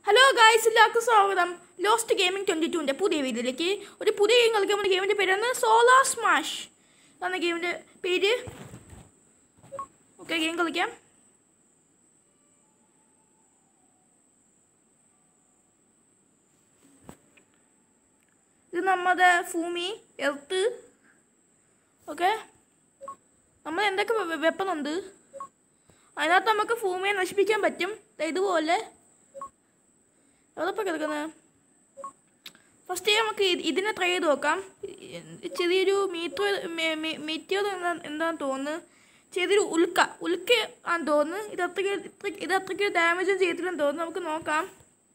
hello guys എല്ലാവർക്കും സ്വാഗതം lost gaming twenty ടുവിൻ്റെ പുതിയ വീഡിയോയിലേക്ക് ഒരു പുതിയ ഗെയിം കളിക്കാൻ വേണ്ടി ഗെയിമിൻ്റെ പേരാണ് സോളാർ സ്മാഷ് അതാണ് ഗെയിമിൻ്റെ പേര് ഓക്കെ ഗെയിം കളിക്കാം ഇത് നമ്മുടെ ഭൂമി എർത്ത് ഓക്കെ നമ്മൾ എന്തൊക്കെ വെപ്പൺ ഉണ്ട് അതിനകത്ത് നമുക്ക് ഭൂമിയെ നശിപ്പിക്കാൻ പറ്റും ദേ ഇതുപോലെ എവിടെപ്പോൾ കിടക്കുന്നത് ഫസ്റ്റ് നമുക്ക് ഇത് ഇതിനെ ട്രൈ ചെയ്ത് നോക്കാം ഈ ചെറിയൊരു മീറ്റർ മീറ്റർ എന്താ എന്താന്ന് തോന്നുന്നു ചെറിയൊരു ഉൽക്ക ഉൽക്ക ആണെന്ന് തോന്നുന്നു ഇത് അത്രയ്ക്ക് ഇത്ര- ഇത് അത്രയ്ക്ക് ഡാമേജും ചെയ്തില്ലെന്ന് തോന്നുന്നു നമുക്ക് നോക്കാം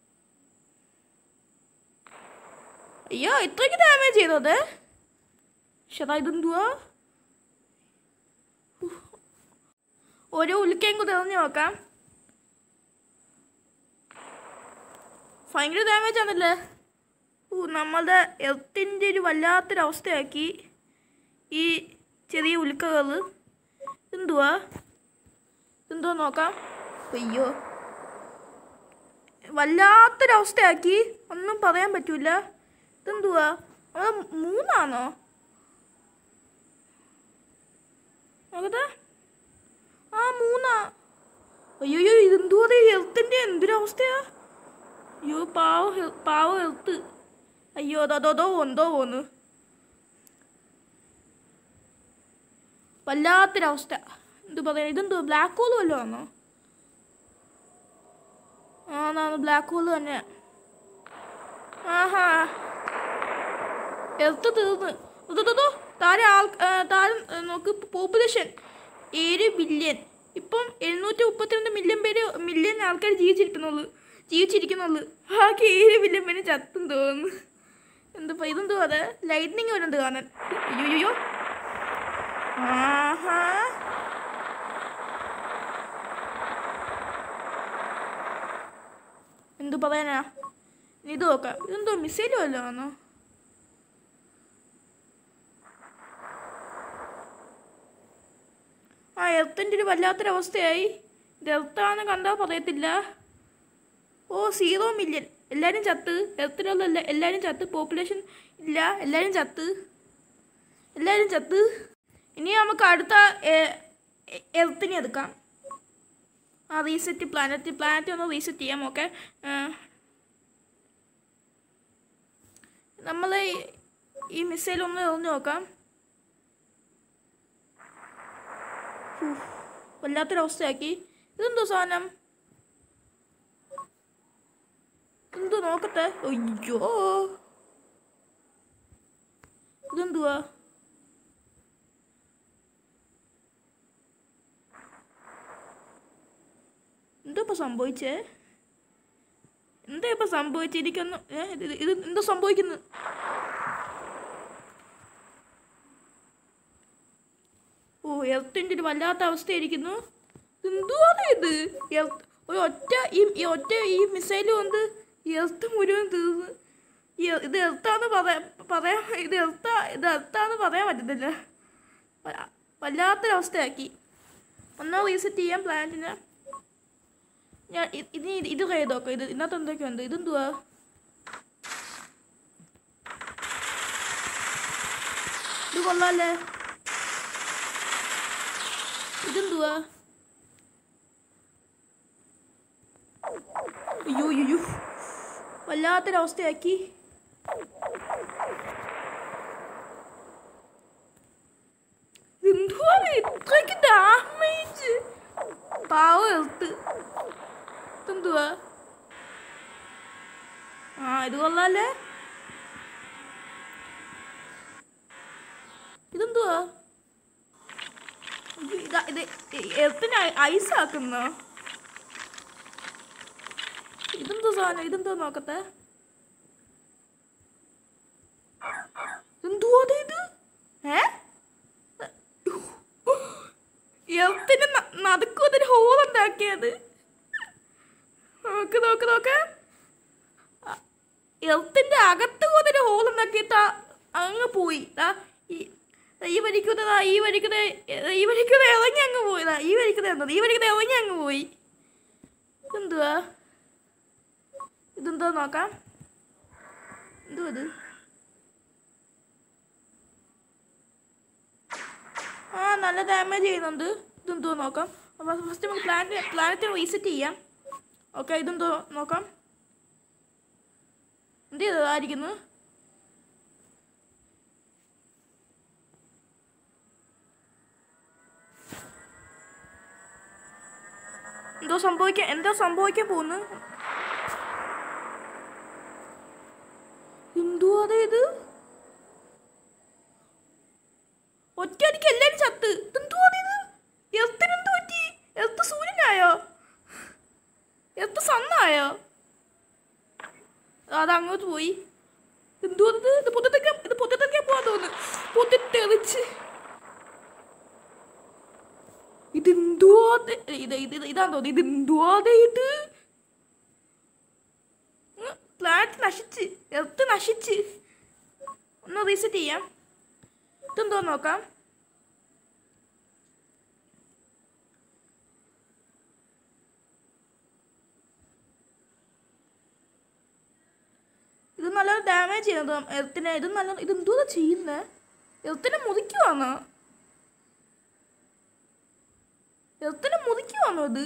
അയ്യോ ഇത്രയ്ക്ക് ഡാമേജ് ചെയ്തത് പക്ഷെ ഇതെന്തുവാ ഓരോ ഉൽക്കയും കൂടെ എറിഞ്ഞ് നോക്കാം ഭയങ്കര ഡാമേജ് ആണല്ലേ ഓ നമ്മളുടെ എർത്തിൻ്റെ ഒരു വല്ലാത്തൊരവസ്ഥയാക്കി ഈ ചെറിയ ഉൽക്കകൾ എന്തുവാ എന്തുവാ നോക്കാം അയ്യോ വല്ലാത്തൊരവസ്ഥയാക്കി ഒന്നും പറയാൻ പറ്റൂല ഇതെന്തുവാ അത് മൂന്നാണോ നോക്കട്ടെ ആ മൂന്നാ അയ്യോ ഇതെന്തുവാ എർത്തിൻ്റെ എന്തൊരവസ്ഥയാ അയ്യോ പാവ ഹെ- പാവ ഹെൽത്ത് അയ്യോ അതോ അതോ എന്തോ പോന്ന് വല്ലാത്തൊരവസ്ഥ എന്ത് പറയാ ഇതെന്തോ ബ്ലാക്ക് ഹോൾ വല്ലതും ആണോ ആണാണ് ബ്ലാക്ക് ഹോൾ തന്നെ ആഹാ എർത്ത് തീർന്ന് ഇതോ താഴെ ആൾ ആ, താഴെ ആ, നോക്ക് പോപ്പുലേഷൻ ഏഴ് ബില്യൺ ഇപ്പം എഴുന്നൂറ്റി മുപ്പത്തിരണ്ട് മില്യൺ പേര് മില്യൺ ആൾക്കാർ ജീവിച്ചിരിക്കുന്നുള്ളൂ ജീവിച്ചിരിക്കുന്നുള്ളൂ ബാക്കി ഏഴ് ബില്യൺ പേര് ചത്തും തോന്നുന്നു എന്താ ഇതെന്തോ അത് ലൈറ്റ്നിങ് വരുന്നുണ്ട് കാണാൻ അയ്യോ ആഹാ എന്തു പറയാനാ ഇനി ഇത് നോക്കാം ഇതെന്തോ മിസൈൽ വല്ലതും ആണോ ആ എർത്തിൻ്റെ ഒരു വല്ലാത്തൊരവസ്ഥയായി ഇത് എർത്താന്ന് കണ്ടാൽ പറയത്തില്ല ഓ സീറോ മില്യൺ എല്ലാവരും ചത്ത് എർത്തിലുള്ള എല്ലാ എല്ലാവരും ചത്ത് പോപ്പുലേഷൻ ഇല്ല എല്ലാവരും ചത്ത് എല്ലാവരും ചത്ത് ഇനി നമുക്ക് അടുത്ത എർത്തിനെ എടുക്കാം ആ റീസെറ്റ് പ്ലാനറ്റ് പ്ലാനറ്റ് ഒന്ന് റീസെറ്റ് ചെയ്യാം ഓക്കെ നമ്മൾ ഈ മിസൈൽ ഒന്ന് എറിഞ്ഞു നോക്കാം ഉഫ്, വല്ലാത്തൊരവസ്ഥയാക്കി ഇതെന്തോ സാധനം എന്തോ നോക്കട്ടെ അയ്യോ ഇതെന്തുവാ എന്തോ ഇപ്പൊ സംഭവിച്ചേ എന്താ ഇപ്പൊ സംഭവിച്ചേ എനിക്കൊന്നും ഏ, ഇത് ഇത് ഇത് എന്തോ സംഭവിക്കുന്നു ഓ എർത്തിൻ്റെ ഒരു വല്ലാത്ത അവസ്ഥയായിരിക്കുന്നു എന്തുവാണ് ഇത് എർത്ത് ഒരു ഒറ്റ ഈ ഈ ഒറ്റ ഈ മിസൈൽ കൊണ്ട് എർത്ത് മുഴുവൻ തീർന്ന് ഈ എ- ഇത് എർത്താന്ന് പറയാ പറയാൻ ഇത് എർത്താ ഇത് എർത്താന്ന് പറയാൻ പറ്റത്തില്ല വ- വല്ലാത്തൊരവസ്ഥയാക്കി ഒന്നാ റീസെറ്റ് ചെയ്യാം പ്ലാനറ്റിനെ ഞാൻ ഇ- ഇനി ഇത് ഇത് ചെയ്ത് നോക്കാം ഇത് ഇതിനകത്ത് എന്തൊക്കെയുണ്ട് ഇതെന്തുവാ ഇത് കൊള്ളാല്ലേ ഇതെന്തുവാ അയ്യോ അയ്യോ വല്ലാത്തൊരവസ്ഥയാക്കി എന്തുവാ ഇത്രയ്ക്ക് ഡാമേജ് പാവ എടുത്ത് ഇതെന്തുവാ ആ ഇത് കൊള്ളാല്ലേ ഇതെന്തുവാ അയ്യോ, ഇതാ ഇത് എത്തിന് ഐസ് ആക്കുന്നോ ഇതെന്തോ സാധനം ഇതെന്തോ നോക്കട്ടെ എന്തുവാ ദേ ഇത് ഏ എത്തിന് നടുക്കും ഹോൾ ഉണ്ടാക്കിയത് നോക്ക് നോക്ക് നോക്ക് എർത്തിന്റെ അകത്ത് കൊന്നൊരു ഹോൾ ഉണ്ടാക്കിയിട്ട് അങ്ങ് പോയി ദാ ഈ ദാ ഈ വരിക്കുന്നത് ഈ വരിക്കുന്നത് ഈ വരിക്കുന്നത് ഇറങ്ങി അങ്ങ് പോയി ദാ ഈ വരിക്കുന്നത് എന്നത് ഈ വരിക്കുന്നത് ഇറങ്ങി അങ്ങ് പോയി എന്തുവാ ഇതെന്തോ നോക്കാം എന്തോ ഇത് ആ നല്ല ഡാമേജ് ചെയ്യുന്നുണ്ട് ഇതെന്തോ നോക്കാം അപ്പോൾ ഫസ്റ്റ് നമുക്ക് പ്ലാനറ്റ് പ്ലാനറ്റ് റീസെറ്റ് ചെയ്യാം ഓക്കെ ഇതെന്തോ നോക്കാം എന്ത് ചെയ്തതായിരിക്കുന്നു എന്തോ സംഭവിക്കാൻ എന്തോ സംഭവിക്കാൻ പോകുന്നു എന്തോ അതെ ഇത് ഒറ്റയടിക്ക് എല്ലാരും ചത്ത് എന്തോ ഇത് എത്തിന് എന്ത് പറ്റി എത്ത് സൂര്യനായോ എത്ത് സണ്ണായോ അത് അങ്ങോട്ട് പോയി എന്തോ ഇത് ഇത് പൊത്തിത്തെറിക്കാൻ ഇത് പൊത്തിത്തെറിക്കാൻ പോവാൻ തോന്നുന്നു പൊത്തിത്തെറിച്ച് ഇതെന്തോ അത് ഇത് ഇത് ഇതാന്ന് തോന്നി ഇതെന്തോ അതെ ഇത് പ്ലാന്റ് നശിച്ച് എർത്ത് നശിച്ച് ഒന്ന് റീസെറ്റ് ചെയ്യാം ഇതെന്തോ നോക്കാം ഇത് നല്ല ഡാമേജ് ചെയ്യുന്നത് എർത്തിനെ ഇത് നല്ല ഇത് എന്തോ ചെയ്യുന്നത് എർത്തിനെ മുറിക്കുവാണോ എർത്തിനെ മുറിക്കുവാണോ ഇത്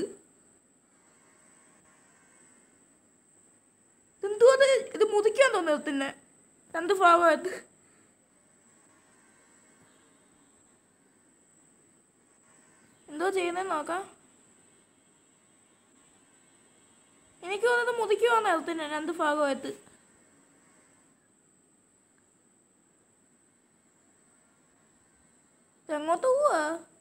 എന്തോ അത് ഇത് മുറിക്കാൻ തോന്നുന്നു എർത്തിനെ രണ്ട് ഭാഗമായിട്ട് എന്തോ ചെയ്യുന്നതെന്ന് നോക്കാം എനിക്ക് തോന്നുന്നത് മുതിക്കുവാന്ന് എർത്തിനെ രണ്ട് ഭാഗമായിട്ട് എങ്ങോട്ട് പോവാ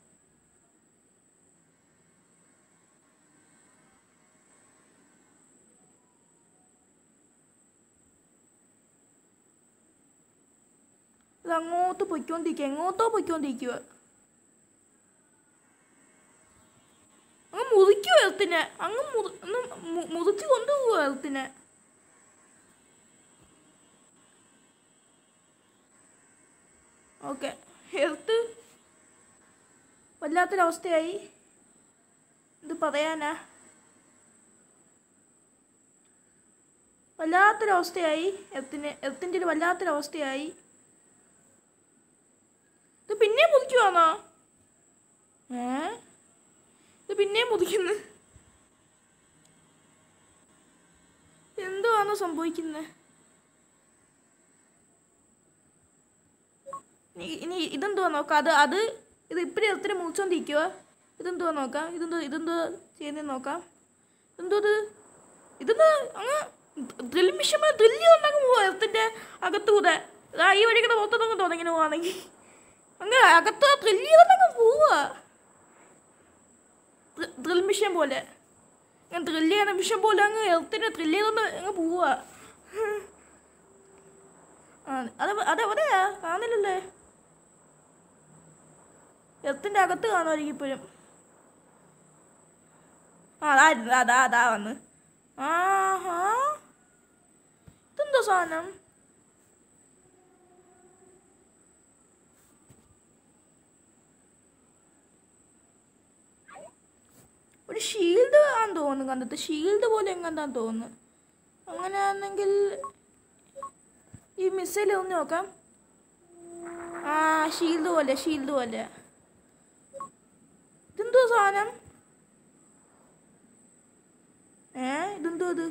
ഇത് അങ്ങോട്ട് പൊയ്ക്കൊണ്ടിരിക്കുക എങ്ങോട്ടോ പൊയ്ക്കൊണ്ടിരിക്കുക അങ്ങ് മുറിക്കുക എർത്തിനെ അങ്ങ് മുറി- ഒന്ന് മു- മുറിച്ച് കൊണ്ടുപോവുക എർത്തിനെ ഓക്കെ ഹെൽത്ത് വല്ലാത്തൊരവസ്ഥയായി ഇത് പറയാനാ വല്ലാത്തൊരവസ്ഥയായി എത്തിന് എത്തിൻ്റെ ഒരു വല്ലാത്തൊരവസ്ഥയായി ഇത് പിന്നെയും മുതിക്കുവാന്നോ ഏ ഇത് പിന്നെയും മുതിക്കുന്നു എന്തുവാണോ സംഭവിക്കുന്നത് ഇനി ഇനി ഇതെന്തുവാ നോക്കാം അത് അത് ഇത് ഇപ്പഴും എത്ര മുറിച്ചോണ്ടിരിക്കുക ഇതെന്തുവാ നോക്കാം ഇതെന്തോ ഇതെന്തോ ചെയ്യുന്നതെന്ന് നോക്കാം എന്തോ ഇത് ഇതെന്താ അങ്ങ് ഡ്രിൽ മിഷൻ ഡ്രില്ല് കൊണ്ടങ്ങ് പോവാ എർത്തിൻ്റെ അകത്തൂടെ ആ ഈ വഴിക്കുന്ന മൊത്തം തോന്നി ഇങ്ങനെ പോവാണെങ്കിൽ അങ്ങ് അകത്ത് ഡ്രില്ല് ചെയ്തങ്ങ് പോവാ ഡ്രിൽ മിഷൻ പോലെ അങ്ങനെ ഡ്രില്ല് ചെയ്യുന്ന മിഷൻ പോലെ അങ്ങ് എർത്തിനെ ഡ്രില്ല് ചെയ്തോണ്ട് അങ്ങ് പോവാ ആ അത് അതെവിടെയാ കാണുന്നില്ലല്ലേ എർത്തിൻ്റെ അകത്ത് കാണുമായിരിക്കും ഇപ്പോഴും ആ അതാ ഇരുന്ന്, അതാ അതാ വന്ന് ആഹാ ഇതെന്തോ സാധനം ഒരു ഷീൽഡ് ആണെന്ന് തോന്നുന്നു കണ്ടിട്ട് ഷീൽഡ് പോലെ എങ്ങാണ്ടാന്ന് തോന്നുന്നു അങ്ങനെയാണെങ്കിൽ ഈ മിസൈൽ ഒന്ന് നോക്കാം ആ ഷീൽഡ് പോലെ ഷീൽഡ് പോലെ ഇതെന്തോ സാധനം ഏ ഇതെന്തോ ഇത്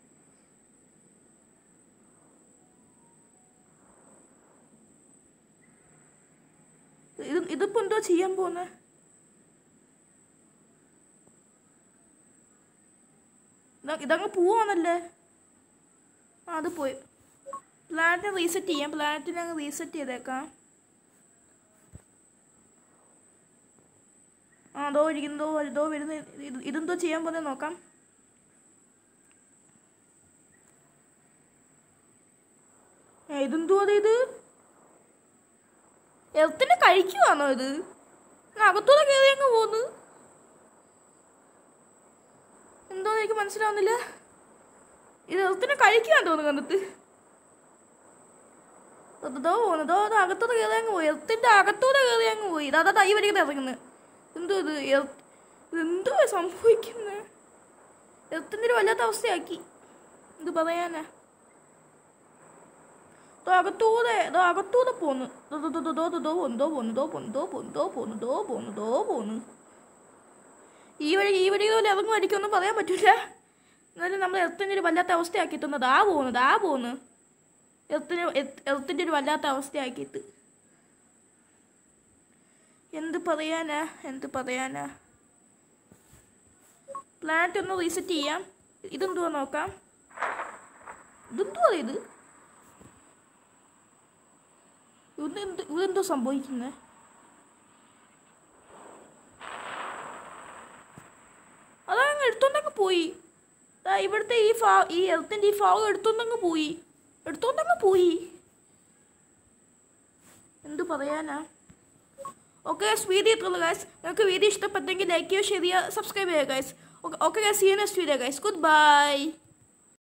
ഇത് ഇതിപ്പോ എന്തോ ചെയ്യാൻ പോന്നെ ഇതങ്ങ് പോവാണല്ലേ ആ അത് പോയി പ്ലാനറ്റ് റീസെറ്റ് ചെയ്യാം പ്ലാനറ്റിനെ അങ്ങ് റീസെറ്റ് ചെയ്തേക്കാം ആ അതോ ഇരിക്കുന്നതോ ഇതോ വരുന്ന ഇത് ഇതെന്തോ ചെയ്യാൻ പോകുന്നത് നോക്കാം ഏ, ഇതെന്തോ അത് ഇത് എർത്തിനെ കഴിക്കുവാണോ ഇത് ഞാൻ അകത്തൂടെ കയറി അങ്ങ് പോന്ന് എന്തോന്ന് എനിക്ക് മനസ്സിലാവുന്നില്ല ഇത് എർത്തിനെ കഴിക്കാൻ തോന്നുന്നു കണ്ടിട്ട് അതോ പോകുന്നതോ അത് അകത്തൂടെ കയറി അങ്ങ് പോയി എർത്തിന്റെ അകത്തൂടെ കയറി അങ്ങ് പോയി ഇതാ തൈ വരിക്കുന്നത് ഇറങ്ങുന്നത് എന്തോ ഇത് എർ- ഇതെന്തോ സംഭവിക്കുന്നത് എർത്തിന്റെ ഒരു വല്ലാത്ത അവസ്ഥയാക്കി എന്ത് പറയാനാ ദോ അകത്തൂടെ ദോ അകത്തൂടെ പോന്നു ദോ ദോ ദോ ദോ ദോ ദോ പോന്നു ദോ പോന്നു ദോ പോന്നു ദോ പോന്നു ദോ പോന്നു ദോ പോന്നു ദോ പോന്നു ഈ വഴി ഈ വഴി പോലെ ഇറങ്ങും അടിക്കൊന്നും പറയാൻ പറ്റില്ല എന്നാലും നമ്മൾ എർത്തിൻ്റെ ഒരു വല്ലാത്ത അവസ്ഥയാക്കി തന്നത് ആ പോകുന്നത് ആ പോകുന്നു എർത്തിന് എർത്തിൻ്റെ ഒരു വല്ലാത്ത അവസ്ഥയാക്കിയിട്ട് എന്ത് പറയാനാ എന്ത് പറയാനാ പ്ലാനറ്റ് ഒന്ന് റീസെറ്റ് ചെയ്യാം ഇതെന്തുവാ നോക്കാം ഇതെന്തുവാ ഇത് ഇതെന്ത് ഇതെന്തോ സംഭവിക്കുന്നത് അതങ്ങ് എടുത്തോണ്ടങ്ങ് പോയി ദാ ഇവിടുത്തെ ഈ ഫാ ഈ എർത്തിൻ്റെ ഈ ഭാഗം എടുത്തോണ്ടങ്ങ് പോയി എടുത്തോണ്ടങ്ങ് പോയി എന്ത് പറയാനാ ഓക്കെ ഗൈസ് വീഡിയോ ഇട്ടുള്ളൂ ഗൈസ് നിങ്ങൾക്ക് വീഡിയോ ഇഷ്ടപ്പെട്ടെങ്കിൽ ലൈക്ക് ചെയ്യുക ഷെയർ ചെയ്യുക സബ്സ്ക്രൈബ് ചെയ്യുക guys okay guys see next video guys good bye